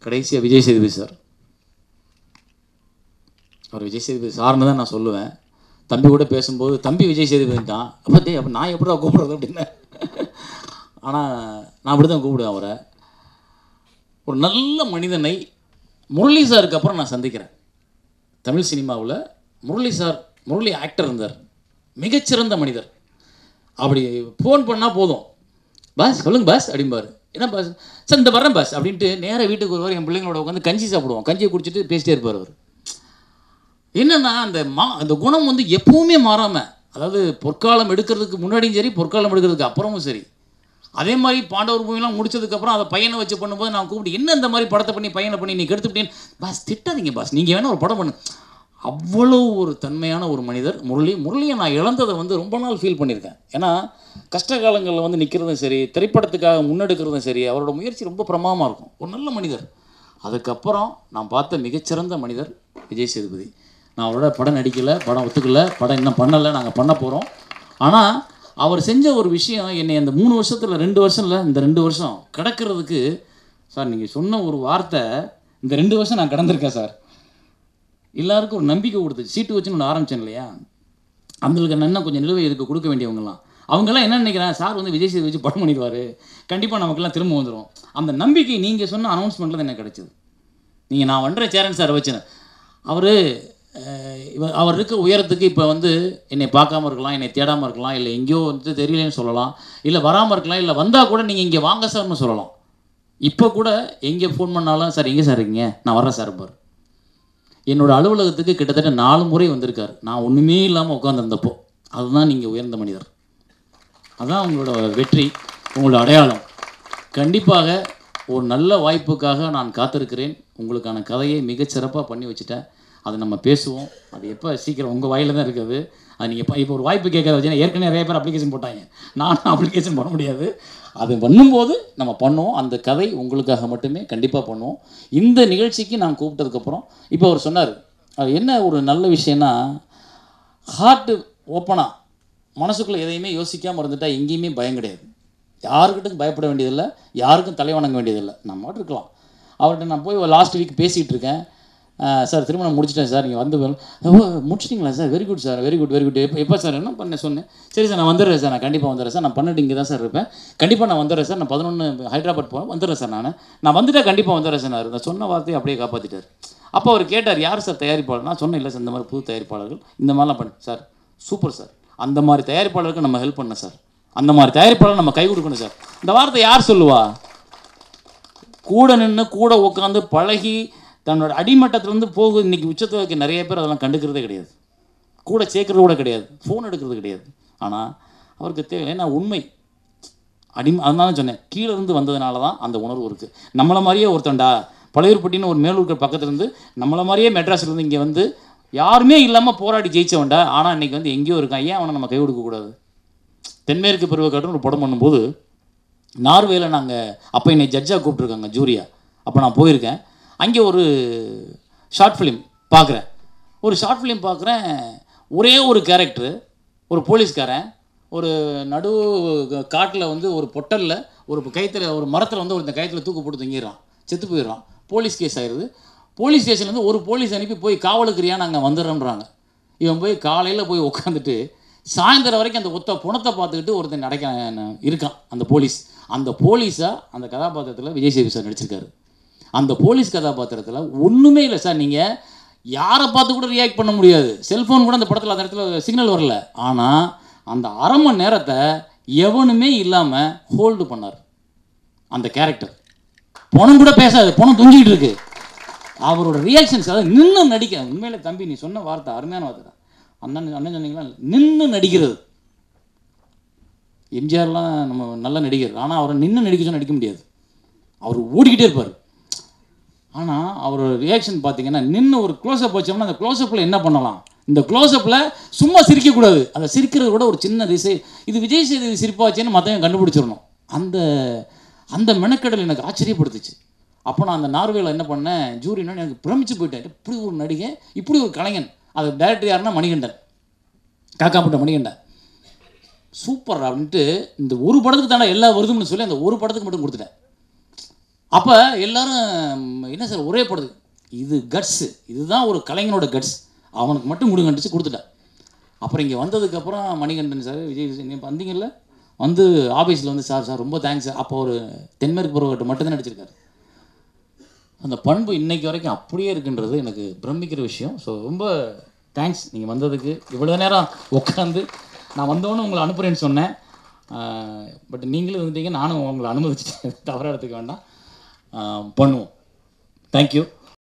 கடைசியாக விஜய் சேதுபதி சார் அவர் விஜய் சேதுபதி சார்னு தான் நான் சொல்லுவேன் தம்பி கூட பேசும்போது தம்பி விஜய் சேதுபதிட்டான் அப்போ டேய் அப்போ நான் எப்படி கூப்பிடுறது அப்படின்னு ஆனால் நான் அப்படி தான் கூப்பிடுவேன் அவரை ஒரு நல்ல மனிதனை முரளி சாருக்கு அப்புறம் நான் சந்திக்கிறேன் தமிழ் சினிமாவில் முரளி சார் முரளி ஆக்டர் இருந்தார் மிகச்சிறந்த மனிதர் அப்படி ஃபோன் பண்ணால் போதும் பாஸ் சொல்லுங்க பாஸ் அப்படிம்பாரு என்ன பாஸ் சார் இந்த வரேன் பாஸ் அப்படின்ட்டு நேராக வீட்டுக்கு வருவார் என் பிள்ளைங்களோட உட்காந்து கஞ்சி சாப்பிடுவோம் கஞ்சியை குடிச்சிட்டு பேசிட்டே இருப்பார் அவர் என்னன்னா அந்த மா அந்த குணம் வந்து எப்பவுமே மாறாமல் அதாவது பொற்காலம் எடுக்கிறதுக்கு முன்னாடியும் சரி பொற்காலம் எடுக்கிறதுக்கு அப்புறமும் சரி அதே மாதிரி பாண்டவர் மூவிலாம் முடிச்சதுக்கப்புறம் அதை பையனை வச்சு பண்ணும்போது நான் கூப்பிட்டு என்ன இந்த மாதிரி படத்தை பண்ணி பையனை பண்ணி நீ கெடுத்துட்டேன் பாஸ் திட்டாதீங்க பாஸ் நீங்கள் வேணா ஒரு படம் பண்ணு அவ்வளோ ஒரு தன்மையான ஒரு மனிதர் முரளி முரளியை நான் இழந்ததை வந்து ரொம்ப நாள் ஃபீல் பண்ணியிருக்கேன் ஏன்னா கஷ்ட காலங்களில் வந்து நிற்கிறதும் சரி திரைப்படத்துக்காக முன்னெடுக்கிறதும் சரி அவரோட முயற்சி ரொம்ப பிரமாதமாக இருக்கும் ஒரு நல்ல மனிதர் அதுக்கப்புறம் நான் பார்த்த மிகச்சிறந்த மனிதர் விஜய் சேதுபதி நான் அவரோட படம் நடிக்கலை படம் ஒத்துக்கல படம் இன்னும் பண்ணலை நாங்கள் பண்ண போகிறோம் ஆனால் அவர் செஞ்ச ஒரு விஷயம் என்னை அந்த மூணு வருஷத்தில் ரெண்டு வருஷம் இல்லை இந்த ரெண்டு வருஷம் கிடக்கிறதுக்கு சார் நீங்கள் சொன்ன ஒரு வார்த்தை இந்த ரெண்டு வருஷம் நான் கடந்திருக்கேன் சார் எல்லாருக்கும் ஒரு நம்பிக்கை கொடுத்துச்சு சீட்டு வச்சுன்னு ஒன்று ஆரம்பித்தேன் இல்லையா அவங்களுக்கு நான் இன்னும் கொஞ்சம் நிலுவை இதுக்கு கொடுக்க வேண்டியவங்கலாம் அவங்கெல்லாம் என்ன நினைக்கிறேன் சார் வந்து விஜய் சேது வச்சு படம் பண்ணிடுவார் கண்டிப்பாக நமக்கெல்லாம் திரும்ப வந்துடும் அந்த நம்பிக்கை நீங்கள் சொன்ன அனௌன்ஸ்மெண்ட்டில் தான் எனக்கு கிடைச்சது நீங்கள் நான் வண்டுற சேரன் சார் வச்சேன் அவர் அவர் இருக்க உயரத்துக்கு இப்போ வந்து என்னை பார்க்காம இருக்கலாம் என்னை தேடாமல் இருக்கலாம் இல்லை எங்கேயோ வந்து தெரியலன்னு சொல்லலாம் இல்லை வராமல் இருக்கலாம் இல்லை வந்தால் கூட நீங்கள் இங்கே வாங்க சார்னு சொல்லலாம் இப்போ கூட எங்கே ஃபோன் பண்ணாலும் சார் எங்கே சார் இருக்கீங்க நான் வர்றேன் சார் பார் என்னோட அலுவலகத்துக்கு கிட்டத்தட்ட நாலு முறை வந்திருக்கார் நான் ஒன்றுமே இல்லாமல் உட்காந்துருந்தப்போ அதுதான் நீங்கள் உயர்ந்த மனிதர் அதான் உங்களோட வெற்றி உங்களோட அடையாளம் கண்டிப்பாக ஒரு நல்ல வாய்ப்புக்காக நான் காத்திருக்கிறேன் உங்களுக்கான கதையை மிகச்சிறப்பாக பண்ணி வச்சுட்டேன் அதை நம்ம பேசுவோம் அது எப்போ சீக்கிரம் உங்கள் வாயில தான் இருக்குது அது நீங்கள் இப்போ ஒரு வாய்ப்பு கேட்கற வச்சுன்னா ஏற்கனவே நிறைய பேர் அப்ளிகேஷன் போட்டாங்க நானும் அப்ளிகேஷன் பண்ண முடியாது அது பண்ணும்போது நம்ம பண்ணுவோம் அந்த கதை உங்களுக்காக மட்டுமே கண்டிப்பாக பண்ணுவோம் இந்த நிகழ்ச்சிக்கு நான் கூப்பிட்டதுக்கப்புறம் இப்போ அவர் சொன்னார் அது என்ன ஒரு நல்ல விஷயம்னா ஹார்ட்டு ஓப்பனாக மனசுக்குள்ளே எதையுமே யோசிக்காமல் இருந்துட்டா எங்கேயுமே பயம் கிடையாது யாருக்கிட்டும் பயப்பட வேண்டியதில்லை யாருக்கும் தலை வணங்க வேண்டியதில்லை நம்ம மட்டும் இருக்கலாம் அவர்கிட்ட நான் போய் லாஸ்ட் வீக் பேசிகிட்டு இருக்கேன் அஹ் சார் திருமணம் முடிச்சிட்டேன் சார் நீங்கள் வந்து பாருங்க. ஓ முடிச்சிட்டிங்களா sir very good sir very good very good எப்போ எப்போ சார் என்ன பண்ண சொன்னேன் சரி சார் நான் வந்துடுறேன் சார் நான் கண்டிப்பாக வந்துடுறேன் சார் நான் பண்ணிட்டு இங்கே தான் சார் இருப்பேன் கண்டிப்பாக நான் வந்துடுறேன் சார் நான் பதினொன்று ஹைதராபாத் போகிறேன் வந்துடுறேன் சார் நான் நான் வந்துட்டா கண்டிப்பாக வந்துடுறேன் சார் நான் சொன்ன வார்த்தையை அப்படியே காப்பாற்றிட்டார் அப்போ அவர் கேட்டார் யார் சார் தயாரிப்பாளர் நான் சொன்னேன் இல்லை சார் இந்த மாதிரி புது தயாரிப்பாளர்கள் இந்த மாதிரிலாம் பண்ண சார் சூப்பர் சார் அந்த மாதிரி தயாரிப்பாளருக்கு நம்ம ஹெல்ப் பண்ண சார் அந்த மாதிரி தயாரிப்பாளர் நம்ம கை கொடுக்கணும் சார் இந்த வார்த்தை யார் சொல்லுவா கூட நின்று கூட உட்காந்து பழகி தன்னோட அடிமட்டத்திலேருந்து போகு இன்னைக்கு உச்சத்தை வைக்க நிறைய பேர் அதெல்லாம் கண்டுக்கிறதே கிடையாது கூட சேர்க்கறது கூட கிடையாது ஃபோன் எடுக்கிறது கிடையாது ஆனால் அவருக்கு தேவை ஏன்னா உண்மை அடிமை அதனால சொன்னேன் கீழே இருந்து வந்ததுனால தான் அந்த உணர்வு இருக்குது நம்மளை மாதிரியே ஒருத்தன்டா பழையூர்பட்டின்னு ஒரு மேலூருக்கு பக்கத்துல இருந்து நம்மளை மாதிரியே மெட்ராஸ்ல இருந்து இங்கே வந்து யாருமே இல்லாமல் போராடி ஜெயிச்சவன்டா ஆனால் இன்னைக்கு வந்து எங்கேயோ இருக்கான் ஏன் அவனை நம்ம கை கொடுக்கக்கூடாது தென்மேற்கு பருவக்காட்டுன்னு ஒரு படம் பண்ணும்போது நார்வேல நாங்கள் அப்போ என்னை ஜட்ஜாக கூப்பிட்ருக்காங்க ஜூரியா அப்போ நான் போயிருக்கேன் அங்கே ஒரு ஷார்ட் ஃபிலிம் பார்க்குறேன் ஒரு ஷார்ட் ஃபிலிம் பார்க்குறேன் ஒரே ஒரு கேரக்டரு ஒரு போலீஸ்காரன் ஒரு நடு காட்டில் வந்து ஒரு பொட்டலில் ஒரு கயத்தில் ஒரு மரத்தில் வந்து ஒரு இந்த கயத்தில் தூக்கு போட்டு தங்கிடுறான் செத்து போயிடுறான் போலீஸ் கேஸ் ஆயிடுது போலீஸ் ஸ்டேஷன்லேருந்து ஒரு போலீஸ் அனுப்பி போய் காவலுக்குரியா நாங்கள் வந்துடுறோன்றாங்க இவன் போய் காலையில் போய் உட்காந்துட்டு சாயந்தரம் வரைக்கும் அந்த ஒத்த புணத்தை பார்த்துக்கிட்டு ஒருத்தன் நடக்க இருக்கான் அந்த போலீஸ் அந்த போலீஸாக அந்த கதாபாத்திரத்தில் விஜய் சேவி சார் நடிச்சிருக்காரு அந்த போலீஸ் கதாபாத்திரத்தில் ஒன்றுமே இல்லை சார் நீங்கள் யாரை பார்த்து கூட ரியாக்ட் பண்ண முடியாது செல்ஃபோன் கூட அந்த படத்தில் அந்த இடத்துல சிக்னல் வரல ஆனால் அந்த அரை மணி நேரத்தை எவனுமே இல்லாமல் ஹோல்டு பண்ணார் அந்த கேரக்டர் பணம் கூட பேசாது பணம் தொங்கிட்டு இருக்கு அவரோட ரியாக்ஷன்ஸ் அதாவது நின்று நடிக்க உண்மையில தம்பி நீ சொன்ன வார்த்தை அருமையான வார்த்தை தான் அண்ணன் அண்ணன் சொன்னீங்களா நின்று நடிக்கிறது எம்ஜிஆர்லாம் நம்ம நல்ல நடிகர் ஆனால் அவரை நின்று நடிக்க சொன்னா நடிக்க முடியாது அவர் ஓடிக்கிட்டே இருப்பார் ஆனால் அவரோட ரியாக்ஷன் பார்த்தீங்கன்னா நின்று ஒரு க்ளோஸ்அப் வச்சோம்னா அந்த க்ளோஸ்அப்பில் என்ன பண்ணலாம் இந்த க்ளோஸ்அப்பில் சும்மா சிரிக்கக்கூடாது அதை சிரிக்கிறது கூட ஒரு சின்ன திசை இது விஜய் சேதுபதி சிரிப்பாச்சேன்னு மற்றவங்க கண்டுபிடிச்சிடணும் அந்த அந்த மெனக்கடல் எனக்கு ஆச்சரியப்படுத்துச்சு அப்போ நான் அந்த நார்வேல என்ன பண்ணேன் ஜூரினா எனக்கு பிரமிச்சு போயிட்டேன் இப்படி ஒரு நடிகை இப்படி ஒரு கலைஞன் அது டைரக்டர் யாருன்னா மணிகண்டன் காக்காப்பட்ட மணிகண்டன் சூப்பர் அப்படின்ட்டு இந்த ஒரு படத்துக்கு தானே எல்லா வருதும்னு சொல்லி அந்த ஒரு படத்துக்கு மட்டும் கொடுத்துட்டேன் அப்போ எல்லாரும் என்ன சார் ஒரே படுது இது கட்ஸு இதுதான் ஒரு கலைஞனோட கட்ஸ் அவனுக்கு மட்டும் கொடுங்கன்றுச்சு கொடுத்துட்டேன் அப்புறம் இங்கே வந்ததுக்கப்புறம் மணிகண்டன் சார் விஜய் விஜய் நீங்கள் வந்தீங்கல்ல வந்து ஆஃபீஸில் வந்து சார் சார் ரொம்ப தேங்க்ஸ் சார் அப்போ ஒரு தென்மேற்கு பருவகட்டம் மட்டும்தான் நடிச்சிருக்காரு அந்த பண்பு இன்னைக்கு வரைக்கும் அப்படியே இருக்குன்றது எனக்கு பிரமிக்கிற விஷயம் ஸோ ரொம்ப தேங்க்ஸ் நீங்கள் வந்ததுக்கு இவ்வளோ நேரம் உட்காந்து நான் வந்தோன்னு உங்களை அனுப்புகிறேன்னு சொன்னேன் பட் நீங்களும் வந்துட்டீங்க நானும் உங்களை அனுமதிச்சிட்டேன் தவறாக எடுத்துக்க வேண்டாம் ஆஹ் பண்ணுவோம் தேங்க்யூ